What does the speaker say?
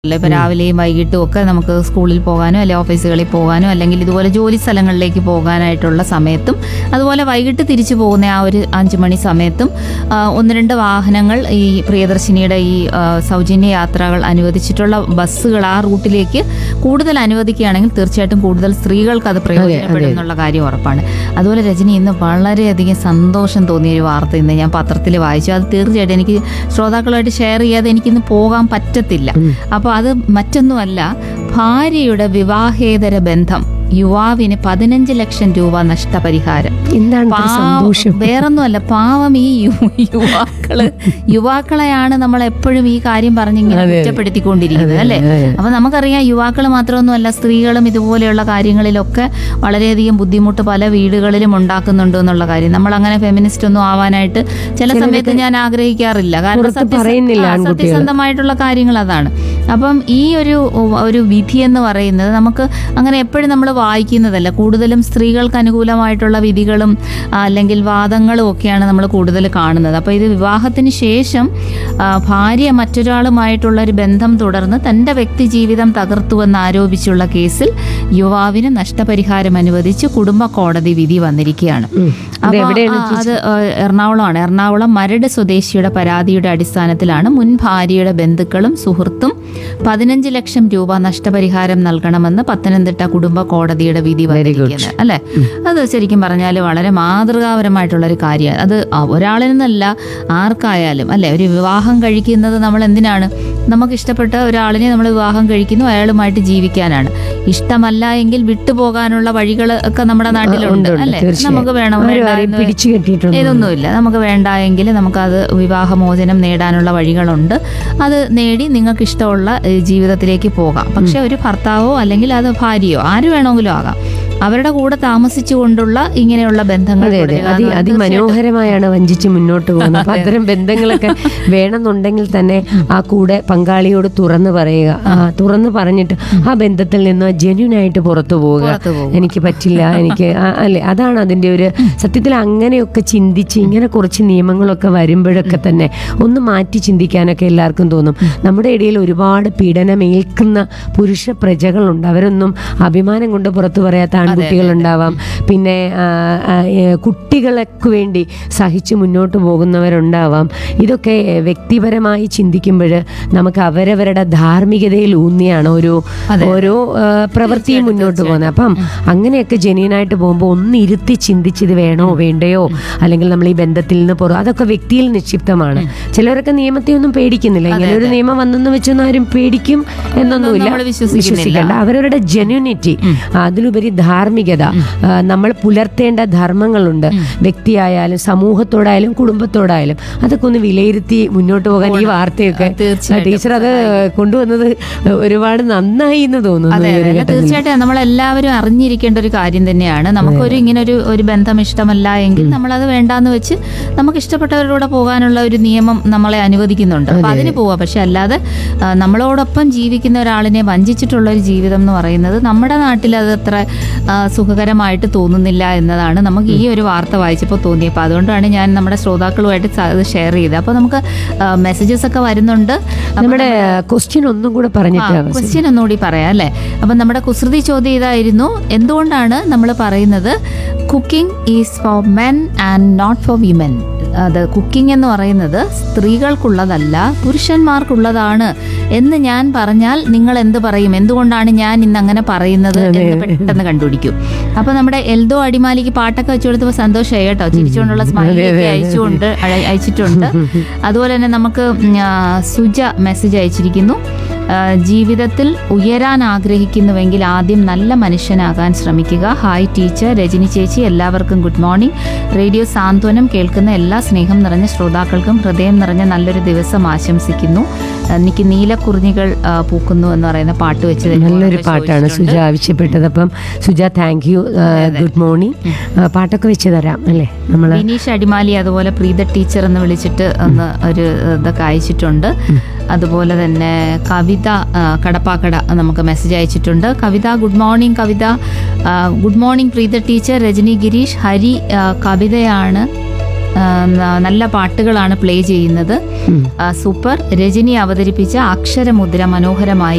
അല്ല ഇപ്പൊ രാവിലെയും വൈകിട്ടും ഒക്കെ നമുക്ക് സ്കൂളിൽ പോകാനോ അല്ലെങ്കിൽ ഓഫീസുകളിൽ പോകാനോ അല്ലെങ്കിൽ ഇതുപോലെ ജോലി സ്ഥലങ്ങളിലേക്ക് പോകാനായിട്ടുള്ള സമയത്തും അതുപോലെ വൈകിട്ട് തിരിച്ചു പോകുന്ന ആ ഒരു അഞ്ചു മണി സമയത്തും ആ, ഒന്ന് രണ്ട് വാഹനങ്ങൾ ഈ പ്രിയദർശിനിയുടെ ഈ ആ, സൗജന്യ യാത്രകൾ അനുവദിച്ചിട്ടുള്ള ബസ്സുകൾ ആ റൂട്ടിലേക്ക് കൂടുതൽ അനുവദിക്കുകയാണെങ്കിൽ തീർച്ചയായിട്ടും കൂടുതൽ സ്ത്രീകൾക്ക് അത് പ്രയോജനപ്പെടും എന്നുള്ള കാര്യം ഉറപ്പാണ് അതുപോലെ രജനി ഇന്ന് വളരെയധികം സന്തോഷം തോന്നിയ ഒരു വാർത്ത ഇന്ന് ഞാൻ പത്രത്തിൽ വായിച്ചു അത് തീർച്ചയായിട്ടും എനിക്ക് ശ്രോതാക്കളുമായിട്ട് ഷെയർ ചെയ്യാതെ എനിക്കിന്ന് പോകാൻ പറ്റത്തില്ല അപ്പോൾ അത് മറ്റൊന്നുമല്ല ഭാര്യയുടെ വിവാഹേതര ബന്ധം യുവാവിന് പതിനഞ്ച് ലക്ഷം രൂപ നഷ്ടപരിഹാരം എന്താണ് ഇത്ര പാവം- സന്തോഷം വേറൊന്നുമല്ല പാവം ഈ യു- യുവാക്കള് യുവാക്കളെയാണ് നമ്മൾ എപ്പോഴും ഈ കാര്യം പറഞ്ഞിങ്ങനെ കുറ്റപ്പെടുത്തിക്കൊണ്ടിരിക്കുന്നത് അല്ലേ അപ്പൊ നമുക്കറിയാം യുവാക്കൾ മാത്രമൊന്നുമല്ല സ്ത്രീകളും ഇതുപോലെയുള്ള കാര്യങ്ങളിലൊക്കെ വളരെയധികം ബുദ്ധിമുട്ട് പല വീടുകളിലും ഉണ്ടാക്കുന്നുണ്ട് എന്നുള്ള കാര്യം നമ്മൾ അങ്ങനെ ഫെമിനിസ്റ്റ് ഒന്നും ആവാനായിട്ട് ചില സമയത്ത് ഞാൻ ആഗ്രഹിക്കാറില്ല കാരണം പുറത്ത് സത്യസ- പറയുന്നില്ല ആ, ആൺകുട്ടികൾ. സത്യസന്ധമായിട്ടുള്ള കാര്യങ്ങൾ അതാണ് അപ്പം ഈ ഒരു ഒരു വിധി എന്ന് പറയുന്നത് നമുക്ക് അങ്ങനെ എപ്പോഴും നമ്മൾ വായിക്കുന്നതല്ല കൂടുതലും സ്ത്രീകൾക്ക് അനുകൂലമായിട്ടുള്ള വിധികളും ആ, അല്ലെങ്കിൽ വാദങ്ങളും ഒക്കെയാണ് നമ്മൾ കൂടുതൽ കാണുന്നത് അപ്പോൾ ഇത് വിവാഹത്തിന് ശേഷം ആ, ഭാര്യ മറ്റൊരാളുമായിട്ടുള്ള ഒരു ബന്ധം തുടർന്ന് തൻ്റെ വ്യക്തി ജീവിതം തകർത്തുവെന്ന് ആരോപിച്ചുള്ള കേസിൽ യുവാവിന് നഷ്ടപരിഹാരം അനുവദിച്ച് കുടുംബ കോടതി വിധി വന്നിരിക്കുകയാണ് അപ്പോൾ ആ, അത് ആ, എറണാകുളമാണ് എറണാകുളം മരട് സ്വദേശിയുടെ പരാതിയുടെ അടിസ്ഥാനത്തിലാണ് മുൻ ഭാര്യയുടെ ബന്ധുക്കളും സുഹൃത്തും പതിനഞ്ച് ലക്ഷം രൂപ നഷ്ടപരിഹാരം നൽകണമെന്ന് പത്തനംതിട്ട കുടുംബ കോടതിയുടെ വിധി വന്നിരിക്കുന്നത് അല്ലെ അത് ശരിക്കും പറഞ്ഞാൽ വളരെ മാതൃകാപരമായിട്ടുള്ള ഒരു കാര്യമാണ് അത് ആ- ഒരാളിൽ നിന്നല്ല ആർക്കായാലും അല്ലെ ഒരു വിവാഹം കഴിക്കുന്നത് നമ്മൾ എന്തിനാണ് നമുക്ക് ഇഷ്ടപ്പെട്ട ഒരാളിനെ നമ്മൾ വിവാഹം കഴിക്കുന്നു അയാളുമായിട്ട് ജീവിക്കാനാണ് ഇഷ്ടമല്ല എങ്കിൽ വിട്ടുപോകാനുള്ള വഴികൾ ഒക്കെ നമ്മുടെ നാട്ടിലുണ്ട് അല്ലെ നമുക്ക് വേണം വേണ്ട എന്ന് പിടിച്ചു കെട്ടിയിട്ടുണ്ട് ഇതൊന്നുമില്ല നമുക്ക് വേണ്ട എങ്കിൽ നമുക്കത് വിവാഹമോചനം നേടാനുള്ള വഴികളുണ്ട് അത് നേടി നിങ്ങൾക്ക് ഇഷ്ടമുള്ള ഏഹ്, ജീവിതത്തിലേക്ക് പോകാം പക്ഷെ ഒരു ഭർത്താവോ അല്ലെങ്കിൽ അത് ഭാര്യയോ ആര് വേണമെങ്കിലും ആകാം അവരുടെ കൂടെ താമസിച്ചുകൊണ്ടുള്ള ഇങ്ങനെയുള്ള ബന്ധങ്ങൾ അതെ അതെ തുടരുക അതി എന്ന് അതിമനോഹരമായാണ് വഞ്ചിച്ച് മുന്നോട്ട് പോകുന്നത് അപ്പൊ അത്തരം ബന്ധങ്ങളൊക്കെ വേണമെന്നുണ്ടെങ്കിൽ തന്നെ ആ കൂടെ പങ്കാളിയോട് തുറന്ന് പറയുക ആ, തുറന്ന് പറഞ്ഞിട്ട് ആ ബന്ധത്തിൽ നിന്ന് ജെന്യൂൻ ആയിട്ട് പുറത്തു പോവുക പുറത്തു പോകുക. എനിക്ക് പറ്റില്ല എനിക്ക് ആ- അല്ലെ അതാണ് അതിന്റെ ഒരു സത്യത്തിൽ അങ്ങനെയൊക്കെ ചിന്തിച്ച് ഇങ്ങനെ കുറച്ച് നിയമങ്ങളൊക്കെ വരുമ്പോഴൊക്കെ തന്നെ ഒന്ന് മാറ്റി ചിന്തിക്കാനൊക്കെ എല്ലാവർക്കും തോന്നും നമ്മുടെ ഇടയിൽ ഒരുപാട് പീഡനമേൽക്കുന്ന പുരുഷ പ്രജകളുണ്ട് അവരൊന്നും അഭിമാനം കൊണ്ട് പുറത്തു പറയാത്ത ആൺകുട്ടികളുണ്ടാവാം പിന്നെ ആ, ആ, ഏ, കുട്ടികൾക്ക് വേണ്ടി സഹിച്ച് മുന്നോട്ട് പോകുന്നവരുണ്ടാവാം ഇതൊക്കെ വ്യക്തിപരമായി ചിന്തിക്കുമ്പോൾ നമുക്ക് അവരവരുടെ ധാർമ്മികതയിൽ ഊന്നിയാണ് ഓരോ ഓരോ ആ, പ്രവൃത്തിയും മുന്നോട്ട് പോകുന്നത് അപ്പം അങ്ങനെയൊക്കെ ജെന്യനായിട്ട് പോകുമ്പോൾ ഒന്ന് ഇരുത്തി ചിന്തിച്ച് ഇത് വേണോ വേണ്ടയോ അല്ലെങ്കിൽ നമ്മൾ ഈ ബന്ധത്തിൽ നിന്ന് പുറം അതൊക്കെ വ്യക്തിയിൽ നിക്ഷിപ്തമാണ് ചിലരൊക്കെ നിയമത്തെ ഒന്നും പേടിക്കുന്നില്ല ഇങ്ങനെ ഒരു നിയമം വന്നെന്ന് വെച്ചൊന്നും ആരും പേടിക്കും എന്നൊന്നുമില്ല നമ്മള് വിശ്വസിക്കുന്നില്ല. വിശ്വസിക്കേണ്ട അവരവരുടെ ജെന്യൂനിറ്റി അതിലുപരി ധാർമ്മികത ആ, നമ്മൾ പുലർത്തേണ്ട ധർമ്മങ്ങളുണ്ട് വ്യക്തിയായാലും സമൂഹത്തോടായാലും കുടുംബത്തോടായാലും അതൊക്കെ ഒന്ന് വിലയിരുത്തി മുന്നോട്ട് പോകാൻ ഈ വാർത്തയൊക്കെ തീർച്ചയായിട്ടും ടീച്ചർ അത് കൊണ്ടുവന്നത് ഒരുപാട് നന്നായി എന്ന് തോന്നുന്നു അതെ ഈ അതെ ഒരു അല്ല, ഘട്ടത്തിൽ. തീർച്ചയായിട്ടും നമ്മളെല്ലാവരും അറിഞ്ഞിരിക്കേണ്ട ഒരു കാര്യം തന്നെയാണ് നമുക്കൊരു ഇങ്ങനെ ഒരു ഒരു ബന്ധം ഇഷ്ടമല്ല എങ്കിൽ നമ്മളത് വേണ്ടാന്ന് വെച്ച് നമുക്ക് ഇഷ്ടപ്പെട്ടവരുടെ പോകാനുള്ള ഒരു നിയമം നമ്മളെ അനുവദിക്കുന്നുണ്ട് അപ്പൊ അതിന് പോവാം പക്ഷെ അല്ലാതെ ആ, നമ്മളോടൊപ്പം ജീവിക്കുന്ന ഒരാളിനെ വഞ്ചിച്ചിട്ടുള്ള ഒരു ജീവിതം എന്ന് പറയുന്നത് നമ്മുടെ നാട്ടിൽ അത് അത്ര ആ, സുഖകരമായിട്ട് തോന്നുന്നില്ല എന്നതാണ് നമുക്ക് ഈ ഒരു വാർത്ത വായിച്ചപ്പോൾ തോന്നിയപ്പോൾ അതുകൊണ്ടാണ് ഞാൻ നമ്മുടെ ശ്രോതാക്കളുമായിട്ട് സ- ഇത് ഷെയർ ചെയ്തത് അപ്പോൾ നമുക്ക് മെസ്സേജസ് ഒക്കെ വരുന്നുണ്ട് അപ്പൊ നമ്മുടെ ക്വസ്റ്റ്യൻ ഒന്നും കൂടെ പറഞ്ഞിട്ട് ക്വസ്റ്റ്യൻ ഒന്നുകൂടി പറയാം അല്ലേ അപ്പം നമ്മുടെ കുസൃതി ചോദ്യം ഇതായിരുന്നു എന്തുകൊണ്ടാണ് നമ്മൾ പറയുന്നത് cooking is for men and not for women അത് കുക്കിംഗ് എന്ന് പറയുന്നത് സ്ത്രീകൾക്കുള്ളതല്ല പുരുഷന്മാർക്കുള്ളതാണ് എന്ന് ഞാൻ പറഞ്ഞാൽ നിങ്ങൾ എന്ത് പറയും എന്തുകൊണ്ടാണ് ഞാൻ ഇന്ന് അങ്ങനെ പറയുന്നത് എന്ന് പെട്ടെന്ന് കണ്ടുപിടിക്കും അപ്പൊ നമ്മുടെ എൽദോ അടിമാലിക്ക് പാട്ടൊക്കെ വെച്ചു കൊടുത്തപ്പോൾ സന്തോഷമായി കേട്ടോ ചിരിച്ചുകൊണ്ടുള്ള സ്മൈലി ഒക്കെ അയച്ചുകൊണ്ട് അയ- അയച്ചിട്ടുണ്ട് അതുപോലെ തന്നെ നമുക്ക് ഉം, ആ, സുജ മെസ്സേജ് അയച്ചിരിക്കുന്നു ആ, ജീവിതത്തിൽ ഉയരാൻ ആഗ്രഹിക്കുന്നുവെങ്കിൽ ആദ്യം നല്ല മനുഷ്യനാകാൻ ശ്രമിക്കുക ഹായ് ടീച്ചർ രജനി ചേച്ചി എല്ലാവർക്കും ഗുഡ് മോർണിംഗ് റേഡിയോ സാന്ത്വനം കേൾക്കുന്ന എല്ലാ സ്നേഹം നിറഞ്ഞ ശ്രോതാക്കൾക്കും ഹൃദയം നിറഞ്ഞ നല്ലൊരു ദിവസം ആശംസിക്കുന്നു എനിക്ക് നീലക്കുറിഞ്ഞികൾ ആ, പൂക്കുന്നു എന്ന് പറയുന്ന പാട്ട് വെച്ച് തരുമോ നല്ലൊരു എന്നൊക്കെ പാട്ടാണ് സുജ ആവശ്യപ്പെട്ടത് അപ്പം Suja thank you good morning പാട്ടൊക്കെ വെച്ച് തരാം അല്ലേ നമ്മൾ ബിനീഷ് അടിമാലി അതുപോലെ പ്രീത ടീച്ചർ എന്ന് വിളിച്ചിട്ട് ഒന്ന് ഒരു ഇതൊക്കെ അയച്ചിട്ടുണ്ട് അതുപോലെ തന്നെ കവിത ആ, കടപ്പാക്കട നമുക്ക് മെസ്സേജ് അയച്ചിട്ടുണ്ട് കവിത ഗുഡ് മോർണിംഗ് കവിത ആ, good morning Preetha teacher Rajani Girish Hari ആ, കവിതയാണ് ആ, ന- നല്ല പാട്ടുകളാണ് പ്ലേ ചെയ്യുന്നത് ആ, സൂപ്പർ രജനി അവതരിപ്പിച്ച അക്ഷരമുദ്ര മനോഹരമായി